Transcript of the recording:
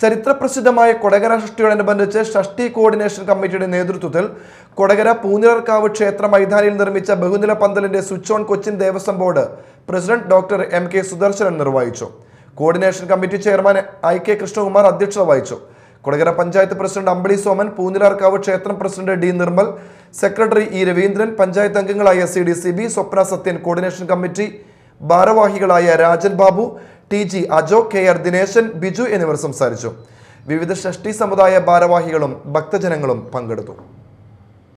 ചരിത്രപ്രസിദ്ധമായ കൊടകര ഷഷ്ടിയോടനുബന്ധിച്ച് ഷഷ്ടി കോർഡിനേഷൻ കമ്മിറ്റിയുടെ നേതൃത്വത്തിൽ കൊടകര പൂനിറർക്കാവ് ക്ഷേത്ര മൈതാനിയിൽ നിർമ്മിച്ച ബഹുനില പന്തലിന്റെ switch on Cochin Devaswom board president doctor M K Sudarsanan നിർവഹിച്ചു coordination committee chairman I K Krishnakumar അധ്യക്ഷത വഹിച്ചു കൊടകര പഞ്ചായത്ത് പ്രസിഡന്റ് അമ്പിളി സോമൻ പൂനിലാർക്കാവ് ക്ഷേത്രം president D Nirmal secretary E Raveendran panchayat അംഗങ്ങളായ C D C B Swapna Sathyan coordination committee ഭാരവാഹികളായ Rajan Babu T G Ajo K R Dineshan Biju എന്നിവർ സംസാരിച്ചു വിവിധ ഷഷ്ടി സമുദായ ഭാരവാഹികളും ഭക്തജനങ്ങളും പങ്കെടുത്തു